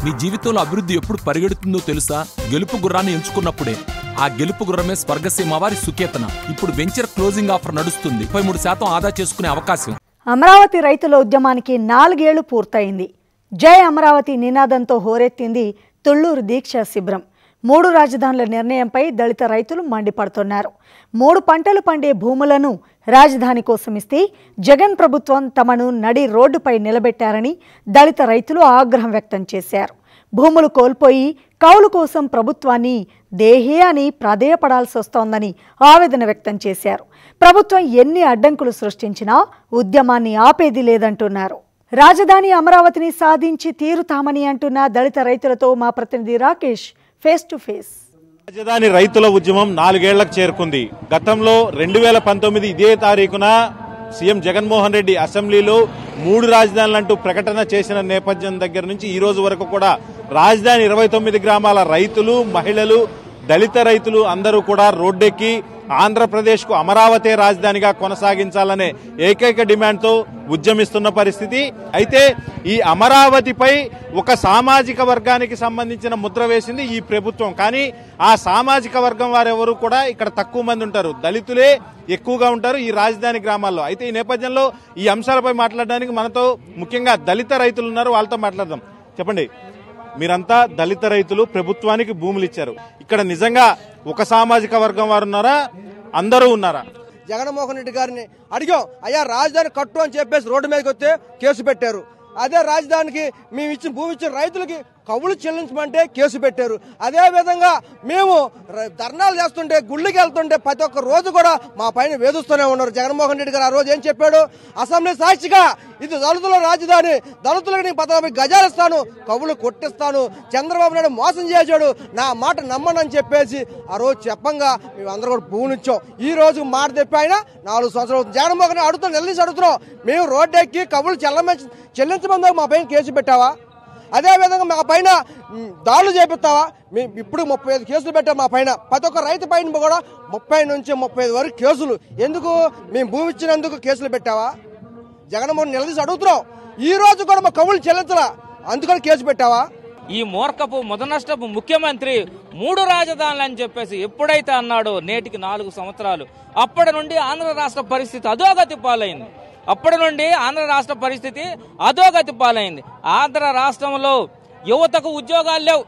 మీ జీవితంలో అభివృద్ధి ఎప్పుడు పరిగెడుతుందో తెలుసా గెలుపు గుర్రాన్ని ఎంచుకున్నప్పుడే ఆ గెలుపు గుర్రమే స్వర్గసీమ వారి సుకేతన ఇప్పుడు వెంచర్ క్లోజింగ్ ఆఫర్ నడుస్తుంది ముప్పై మూడు శాతం ఆదా చేసుకునే అవకాశం అమరావతి రైతుల ఉద్యమానికి నాలుగేళ్లు పూర్తయింది జై అమరావతి నినాదంతో హోరెత్తింది తుళ్లూరు దీక్ష శిబిరం మూడు రాజధానుల నిర్ణయంపై దళిత రైతులు మండిపడుతున్నారు మూడు పంటలు పండే భూములను రాజధాని కోసం ఇస్తే జగన్ ప్రభుత్వం తమను నడి రోడ్డుపై నిలబెట్టారని దళిత రైతులు ఆగ్రహం వ్యక్తం చేశారు భూములు కోల్పోయి కౌలు కోసం ప్రభుత్వాన్ని దేహే అని ప్రాధేయపడాల్సి వస్తోందని ఆవేదన వ్యక్తం చేశారు ప్రభుత్వం ఎన్ని అడ్డంకులు సృష్టించినా ఉద్యమాన్ని ఆపేది లేదంటున్నారు రాజధాని అమరావతిని సాధించి తీరుతామని అంటున్న దళిత రైతులతో మా ప్రతినిధి రాకేష్ ఫేస్ టు ఫేస్ రాజధాని రైతుల ఉద్యమం నాలుగేళ్లకు చేరుకుంది గతంలో రెండు వేల పంతొమ్మిది ఇదే తారీఖున సీఎం జగన్మోహన్ రెడ్డి అసెంబ్లీలో మూడు రాజధానులంటూ ప్రకటన చేసిన నేపథ్యం దగ్గర నుంచి ఈ రోజు వరకు కూడా రాజధాని ఇరవై తొమ్మిది గ్రామాల రైతులు మహిళలు దళిత రైతులు అందరూ కూడా రోడ్డెక్కి ఆంధ్రప్రదేశ్ కు అమరావతి రాజధానిగా కొనసాగించాలనే ఏకైక డిమాండ్తో ఉద్యమిస్తున్న పరిస్థితి అయితే ఈ అమరావతిపై ఒక సామాజిక వర్గానికి సంబంధించిన ముద్ర వేసింది ఈ ప్రభుత్వం కానీ ఆ సామాజిక వర్గం వారెవరు కూడా ఇక్కడ తక్కువ మంది ఉంటారు దళితులే ఎక్కువగా ఉంటారు ఈ రాజధాని గ్రామాల్లో అయితే ఈ నేపథ్యంలో ఈ అంశాలపై మాట్లాడడానికి మనతో ముఖ్యంగా దళిత రైతులు ఉన్నారు వాళ్ళతో మాట్లాడదాం చెప్పండి మీరంతా దళిత రైతులు ప్రభుత్వానికి భూములు ఇచ్చారు ఇక్కడ నిజంగా ఒక సామాజిక వర్గం వారు ఉన్నారా అందరూ ఉన్నారా జగన్మోహన్ రెడ్డి గారిని అడిగాం అయ్యా రాజధాని కట్టు అని చెప్పేసి రోడ్డు మీదకి వస్తే కేసు పెట్టారు అదే రాజధానికి మేము ఇచ్చిన భూమి ఇచ్చిన రైతులకి కవులు చెల్లించమంటే కేసు పెట్టారు అదే విధంగా మేము ర- ధర్నాలు చేస్తుంటే గుళ్ళకి వెళ్తుంటే ప్రతి ఒక్క రోజు కూడా మా పైన వేధిస్తూనే ఉన్నారు జగన్మోహన్ రెడ్డి గారు ఆ రోజు ఏం చెప్పాడు అసెంబ్లీ సాక్షిగా ఇది దళితుల రాజధాని దళితులకు నేను పదవి గజాలు ఇస్తాను కవులు కొట్టిస్తాను చంద్రబాబు నాయుడు మోసం చేశాడు నా మాట నమ్మనని చెప్పేసి ఆ రోజు చెప్పంగా మేము అందరూ కూడా భూమినిచ్చాం ఈ రోజు మాట తెప్పి ఆయన నాలుగు సంవత్సరాలు అవుతుంది జగన్మోహన్ రెడ్డి అడుగుతాం నిలదీసి అడుగుతున్నాం మేము రోడ్డు ఎక్కి కవులు చెల్లమంచి చెల్లించమందా మా పైన కేసు పెట్టావా అదే విధంగా మా పైన మ్, దాడులు చేపిస్తావా మేము ఇప్పుడు ముప్పై ఐదు కేసులు పెట్టాం మా పైన ప్రతి ఒక్క రైతు పైన కూడా ముప్పై నుంచి ముప్పై ఐదు వరకు కేసులు ఎందుకు మేము భూమి ఇచ్చినందుకు కేసులు పెట్టావా జగన్మోహన్ నిలదీసి అడుగుతున్నాం ఈ రోజు కూడా మా కవులు చెల్లించలా అందుకని కేసు పెట్టావా ఈ మూర్ఖపు ముదనష్టపు ముఖ్యమంత్రి మూడు రాజధానులు అని చెప్పేసి ఎప్పుడైతే అన్నాడో నేటికి నాలుగు సంవత్సరాలు అప్పటి నుండి ఆంధ్ర రాష్ట్ర పరిస్థితి అధోగతి పాలైంది అప్పటి నుండి ఆంధ్ర రాష్ట్ర పరిస్థితి అధోగతి పాలైంది ఆంధ్ర రాష్ట్రంలో యువతకు ఉద్యోగాలు లేవు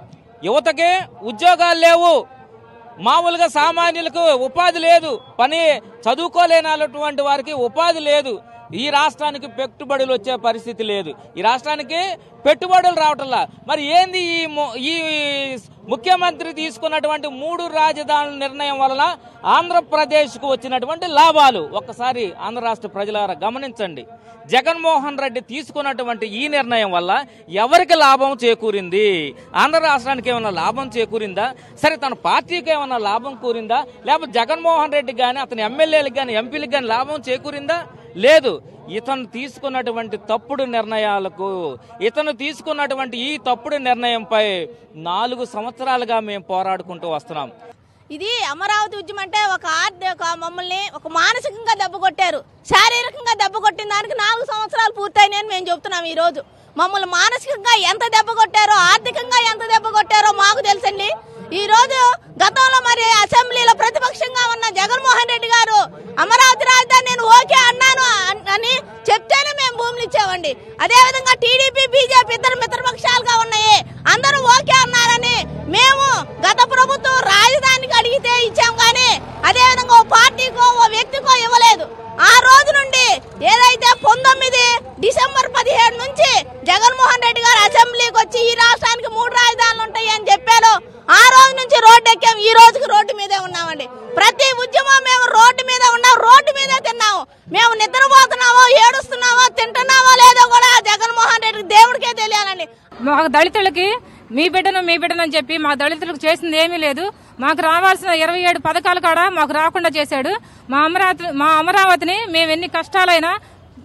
యువతకి ఉద్యోగాలు లేవు మామూలుగా సామాన్యులకు ఉపాధి లేదు పని చదువుకోలేనటువంటి వారికి ఉపాధి లేదు ఈ రాష్ట్రానికి పెట్టుబడులు వచ్చే పరిస్థితి లేదు ఈ రాష్ట్రానికి పెట్టుబడులు రావటంలా మరి ఏంది ఈ ము- ఈ ముఖ్యమంత్రి తీసుకున్నటువంటి మూడు రాజధానుల నిర్ణయం వలన ఆంధ్రప్రదేశ్కు వచ్చినటువంటి లాభాలు ఒక్కసారి ఆంధ్ర రాష్ట్ర ప్రజలారా గమనించండి జగన్మోహన్ రెడ్డి తీసుకున్నటువంటి ఈ నిర్ణయం వల్ల ఎవరికి లాభం చేకూరింది ఆంధ్ర రాష్ట్రానికి ఏమైనా లాభం చేకూరిందా సరే తన పార్టీకి ఏమైనా లాభం కూరిందా లేకపోతే జగన్మోహన్ రెడ్డి కానీ అతని ఎమ్మెల్యేలకు కానీ ఎంపీలకు కానీ లాభం చేకూరిందా లేదు ఇతను తీసుకున్నటువంటి తప్పుడు నిర్ణయాలకు ఇతను తీసుకున్నటువంటి ఈ తప్పుడు నిర్ణయంపై నాలుగు సంవత్సరాలుగా మేము పోరాడుకుంటూ వస్తున్నాం ఇది అమరావతి ఉద్యమం అంటే ఒక ఆర్థిక మమ్మల్ని ఒక మానసికంగా దెబ్బ కొట్టారు శారీరకంగా దెబ్బ కొట్టిన దానికి నాలుగు సంవత్సరాలు పూర్తయినాయని మేము చెప్తున్నాం ఈ రోజు మమ్మల్ని మానసికంగా ఎంత దెబ్బ కొట్టారో ఆర్థికంగా ఎంత దెబ్బ కొట్టారో మాకు తెలుసండి ఈ రోజు గతంలో మరి అసెంబ్లీలో ప్రతిపక్షంగా ఉన్న జగన్మోహన్ రెడ్డి గారు అమరావతి రాజధాని నేను ఓకే అన్నాను అన్- అని చెప్తేనే మేము భూములు ఇచ్చామండి అదే విధంగా టీడీపీ బీజేపీ ఇద్దరు మిత్రపక్షాలుగా ఉన్నాయి అందరూ ఓకే అన్నారని మేము గత ప్రభుత్వం రాజధానికి అడిగితే ఇచ్చాం కానీ అదే విధంగా ఓ పార్టీకో ఓ వ్యక్తికో ఇవ్వలేదు ఆ రోజు నుండి ఏదైతే పంతొమ్మిది డిసెంబర్ పదిహేడు నుంచి జగన్మోహన్ రెడ్డి గారు అసెంబ్లీకి వచ్చి ఈ రాష్ట్రానికి మూడు రాజధానులు ఉంటాయి అని చెప్పారు ఆ రోజు నుంచి రోడ్డు ఎక్కాం ఈ రోజుకి రోడ్డు మీదే ఉన్నామండి ప్రతి ఉద్యమం మేము రోడ్డు మీద ఉన్నాం రోడ్డు మీదే తిన్నాము మేము నిద్రపోతున్నామో ఏడుస్తున్నామో తింటున్నామో లేదో కూడా జగన్మోహన్ రెడ్డి దేవుడికే తెలియాలండి మాకు దళితులకి మీ బిడ్డను మీ బిడ్డను అని చెప్పి మా దళితులకు చేసింది ఏమీ లేదు మాకు రావాల్సిన ఇరవై ఏడు పథకాలు కూడా మాకు రాకుండా చేశాడు మా అమరావతి మా అమరావతిని మేము ఎన్ని కష్టాలైనా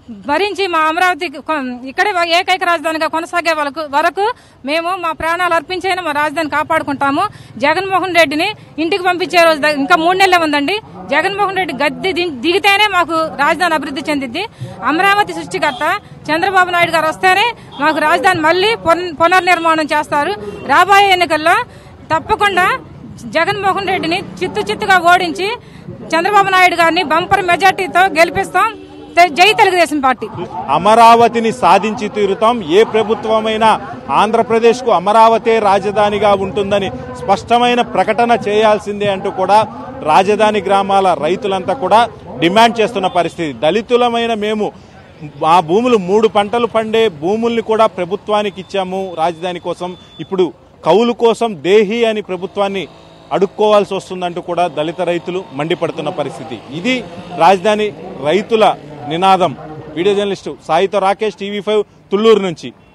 భరించి మా అమరావతి కొ- ఇక్కడే ఏకైక రాజధానిగా కొనసాగే వరకు వరకు మేము మా ప్రాణాలు అర్పించైనా మా రాజధాని కాపాడుకుంటాము జగన్మోహన్ రెడ్డిని ఇంటికి పంపించే రోజు ద- ఇంకా మూడు నెలలే ఉందండి జగన్మోహన్ రెడ్డి గద్దె ది- దిగితేనే మాకు రాజధాని అభివృద్ధి చెందిద్ది అమరావతి సృష్టికర్త చంద్రబాబు నాయుడు గారు వస్తేనే మాకు రాజధాని మళ్ళీ పున- పునర్నిర్మాణం చేస్తారు రాబోయే ఎన్నికల్లో తప్పకుండా జగన్మోహన్ రెడ్డిని చిత్తు చిత్తుగా ఓడించి చంద్రబాబు నాయుడు గారిని బంపర్ మెజార్టీతో గెలిపిస్తాం తె- జై తెలుగుదేశం పార్టీ అమరావతిని సాధించి తీరుతాం ఏ ప్రభుత్వమైనా ఆంధ్రప్రదేశ్ కు అమరావతే రాజధానిగా ఉంటుందని స్పష్టమైన ప్రకటన చేయాల్సిందే అంటూ కూడా రాజధాని గ్రామాల రైతులంతా కూడా డిమాండ్ చేస్తున్న పరిస్థితి దళితులమైన మేము ఆ భూములు మూడు పంటలు పండే భూముల్ని కూడా ప్రభుత్వానికి ఇచ్చాము రాజధాని కోసం ఇప్పుడు కౌలు కోసం దేహి అని ప్రభుత్వాన్ని అడుక్కోవాల్సి వస్తుందంటూ కూడా దళిత రైతులు మండిపడుతున్న పరిస్థితి ఇది రాజధాని రైతుల నినాదం వీడియో జర్నలిస్టు సాయితో రాకేష్ టీవీ ఫైవ్ తుళ్ళూరు నుంచి